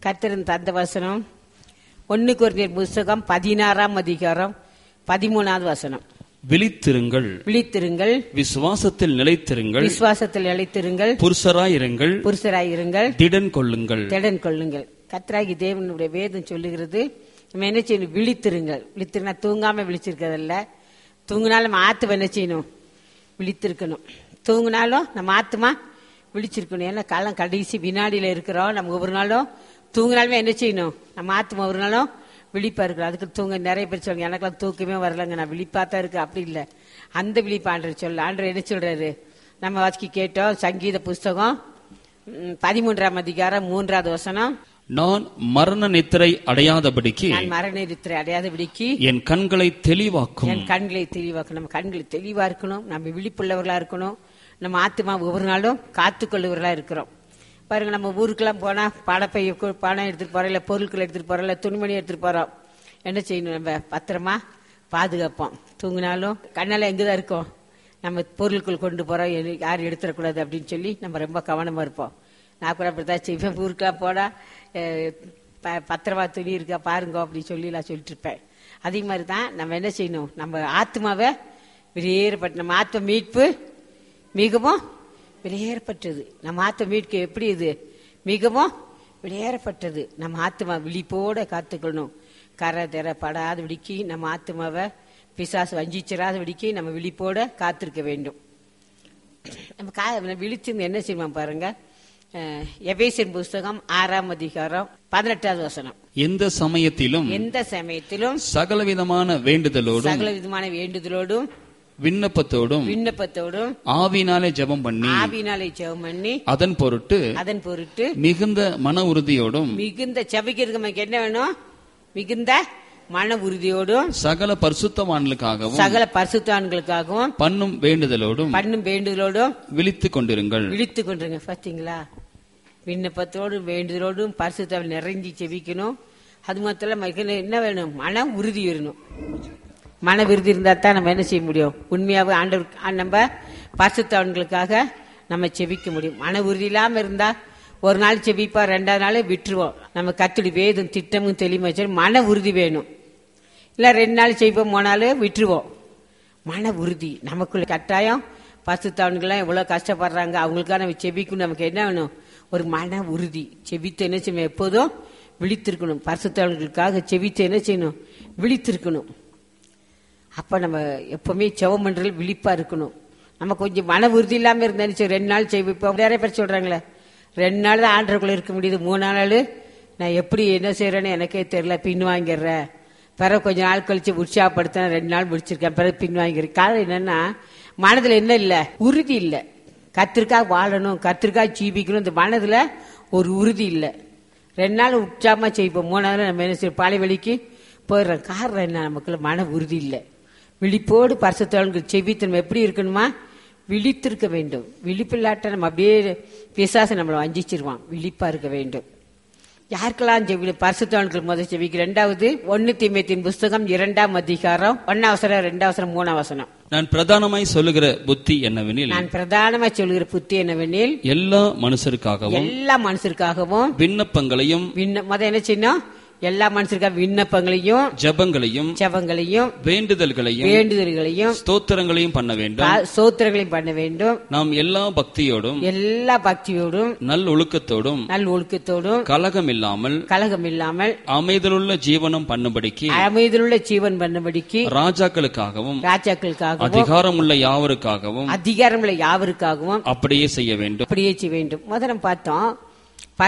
கத்திரன் தந்த வசனம் ஒன்னு குறைந்தர் புஸ்தகம் பதினாறாம் அதிகாரம் பதிமூணாவது வசனம் விழித்திருங்கள் விழித்திருங்கள் விசுவாசத்தில் நிலைத்திருங்கள் விசுவாசத்தில் அழைத்திருங்கள் புருஷராயிருங்கள் புருஷராயிருங்கள் திடன் கொள்ளுங்கள் திடன் கொள்ளுங்கள் கத்ராகி தேவனுடைய வேதம் சொல்லுகிறது நம்ம என்ன செய்யணும் விழித்திருங்கள் விழித்திருந்தா தூங்காம விழிச்சிருக்கிறதில்ல தூங்கினாலும் நம்ம ஆத்துவ என்ன செய்யணும் விழித்திருக்கணும் தூங்கினாலும் நம்ம ஆத்துமா விழிச்சிருக்கணும் ஏன்னா காலம் கடைசி வினாடியில இருக்கிறோம் நம்ம ஒவ்வொரு நாளும் தூங்கினாலுமே என்ன செய்யணும் நம்ம ஆத்துமா ஒரு நாளும் விழிப்பா இருக்கிறோம் அதுக்கு தூங்க நிறைய பேர் சொல்லுங்க எனக்கெல்லாம் தூக்கமே வரலங்க நான் விழிப்பா தான் இருக்கு அப்படி இல்லை அந்த விழிப்பு ஆண்டர் சொல்ல ஆண்டர் என்ன சொல்றாரு நம்ம வாசிக்கு கேட்டோம் சங்கீத புஸ்தகம் ம், பதிமூன்றாம் அதிகாரம் மூன்றாவது வசனம் நான் மரண நித்திரை அடையாதபடிக்கு நான் மரண இருத்திரை அடையாதபடிக்கு என் கண்களை தெளிவாக்கும் என் கண்களை தெளிவாக்கணும் நம்ம கண்களை தெளிவா இருக்கணும் நம்ம விழிப்புள்ளவர்களா இருக்கணும் நம்ம ஆத்மா ஒவ்வொரு நாளும் காத்துக்கொள்ளுவர்களா இருக்கிறோம் பாருங்க நம்ம ஊருக்கெல்லாம் போனா பணப்பைய கு- பணம் எடுத்துட்டு போறோம் இல்ல பொருட்கள் எடுத்துட்டு போறோம் இல்ல துணிமணி எடுத்துட்டு போறோம் என்ன செய்யணும் நம்ம பத்திரமா பாதுகாப்போம் தூங்கினாலும் கண்ணால எங்கதான் இருக்கோம் நம்ம பொருட்கள் கொண்டு போறோம் எது- யாரும் எடுத்துடக்கூடாது அப்படின்னு சொல்லி நம்ம ரொம்ப கவனமா இருப்போம் நான் கூட அப்படித்தான் செய்வேன் ஊருக்கெல்லாம் போனா அஹ், ப- பத்திரமா துணி இருக்கா பாருங்க அப்படின்னு சொல்லி நான் சொல்லிட்டு இருப்பேன் அதே மாதிரி தான் நம்ம என்ன செய்யணும் நம்ம ஆத்மாவை வெளியேறப்பட்ட நம்ம ஆத்ம மீட்பு மிகவும் வெளியேறப்பட்டது நம்ம ஆத்ம மீட்பு எப்படி இது மிகவும் வெளியேறப்பட்டது நம்ம ஆத்மா விழிப்போட காத்துக்கணும் கரை தெர படாதபடிக்கு நம்ம ஆத்மாவை பிசாசு வஞ்சிச்சிடாதபடிக்கு நம்ம விழிப்போட காத்திருக்க வேண்டும் நம்ம கா விழிச்சிருந்து என்ன செய்வோம் பாருங்க அஹ், எபேசியன் புஸ்தகம் ஆறாம் அதிகாரம் பதினெட்டாவது வசனம் எந்த சமயத்திலும் எந்த சமயத்திலும் சகலவிதமான வேண்டுதலோடும் சகல விதமான வேண்டுதலோடும் விண்ணப்பத்தோடும் விண்ணப்பத்தோடும் ஆவினாலே ஜெபம் பண்ணி ஆவினாலே ஜெபம் பண்ணி அதன் பொருட்டு அதன் பொருட்டு மிகுந்த மன உறுதியோடும் மிகுந்த செபிக்கிறதுக்கு நமக்கு என்ன வேணும் மிகுந்த மன உறுதியோடும் சகல பரிசுத்தவான்களுக்காகவும் சகல பரிசுத்தான்களுக்காகவும் பண்ணும் வேண்டுதலோடும் பண்ணும் வேண்டுதலோடும் விழித்துக் கொண்டிருங்கள் விழித்து கொண்டுருங்க பாத்தீங்களா விண்ணப்பத்தோடும் வேண்டுதலோடும் பரிசுத்தாவில் நிறைஞ்சி செபிக்கணும் அது மாத்திரம் நமக்கு என்ன- என்ன வேணும் மன உறுதி வரணும் மன விருதி இருந்தா தான் நம்ம என்ன செய்ய முடியும் உண்மையாவே ஆண்டவர் ஆ, நம்ம பரிசுத்தவன்களுக்காக நம்ம செபிக்க முடியும் மன உறுதி இல்லாம இருந்தா ஒரு நாள் செபிப்பா ரெண்டாவது நாள் விட்டுருவோம் நம்ம கத்துடி வேதம் திட்டமும் தெளிவுமா வச்சு மன உறுதி வேணும் இல்ல ரெண்டு நாள் செய்வோம் மூணு நாள் விட்டுருவோம் மன உறுதி நமக்குள்ள கட்டாயம் பசுத்தவன்கள்லாம் எவ்வளவு கஷ்டப்படுறாங்க அவங்களுக்காக நம்ம செபிக்கணும் நமக்கு என்ன வேணும் ஒரு மன உறுதி செபித்து என்ன செய்யணும் எப்போதும் விழித்திருக்கணும் பரிசுத்தவன்களுக்காக செபித்து என்ன செய்யணும் விழித்திருக்கணும் அப்ப நம்ம எப்பவுமே செவம் பண்றது விழிப்பா இருக்கணும் நம்ம கொஞ்சம் மன உறுதி இல்லாம இருந்தாலும் சரி ரெண்டு நாள் செய்வோம் இப்போ நிறைய பேர் சொல்றாங்களே ரெண்டு நாள் தான் ஆண்டருக்குள்ள இருக்க முடியுது மூணு நாள் நான் எப்படி என்ன செய்யறேன்னு எனக்கே தெரியல பின் வாங்கிடுறேன் பிறகு கொஞ்ச நாள் கழிச்சு உற்சாகப்படுத்தின ரெண்டு நாள் முடிச்சிருக்கேன் பிறகு பின் வாங்கிடுறேன் காரணம் என்னன்னா மனதுல என்ன இல்ல உறுதி இல்ல கத்திரிக்காய் வாழணும் கத்திரிக்காய் ஜீவிக்கணும் இந்த மனதுல ஒரு உறுதி இல்ல ரெண்டு நாள் உற்சாகமா செய்வோம் மூணாவது நம்ம என்ன செய்வோம் பாலை வலிக்கு போயிடுறோம் காரணம் என்ன நமக்குள்ள மன உறுதி இல்லை விழிப்போடு பரிசுத்தவன்கள் செவித்து நம்ம எப்படி இருக்கணுமா விழித்திருக்க வேண்டும் விழிப்பில்லாட்ட நம்ம அப்படியே பிசாசு நம்மளை வஞ்சிச்சிருவான் விழிப்பா இருக்க வேண்டும் யாருக்கெல்லாம் செவி பரிசுத்தவன்கள் முதல் செவிக்கு ரெண்டாவது ஒன்னு தீமையத்தின் புஸ்தகம் இரண்டாம் அதிகாரம் ஒன்னாவசரம் ரெண்டாவசரம் மூணாவசனம் நான் பிரதானமாய் சொல்லுகிற புத்தி என்னவெனில் நான் பிரதானமா சொல்கிற புத்தி என்னவெனில் எல்லா மனுஷருக்காகவும் எல்லா மனுஷருக்காகவும் விண்ணப்பங்களையும் விண்ண முத என்ன செய்யணும் எல்லா மனுஷருக்காக விண்ணப்பங்களையும் ஜெபங்களையும் ஜெபங்களையும் வேண்டுதல்களையும் வேண்டுதல்களையும் ஸ்தோத்திரங்களையும் பண்ண வேண்டும் பா- சோத்திரங்களையும் பண்ண வேண்டும் நாம் எல்லா பக்தியோடும் எல்லா பக்தியோடும் நல் ஒழுக்கத்தோடும் நல் ஒழுக்கத்தோடும் கலகம் இல்லாமல் கலகம் இல்லாமல் அமைதலுள்ள ஜீவனம் பண்ணும்படிக்கு அமைதியுள்ள ஜீவன் பண்ணும்படிக்கு ராஜாக்களுக்காகவும் ராஜாக்களுக்காகவும் அதிகாரமுள்ள யாவருக்காகவும் அதிகாரமுள்ள யாவருக்காகவும் அப்படியே செய்ய வேண்டும் அப்படியே செய்ய வேண்டும் முதல்ல பார்த்தோம்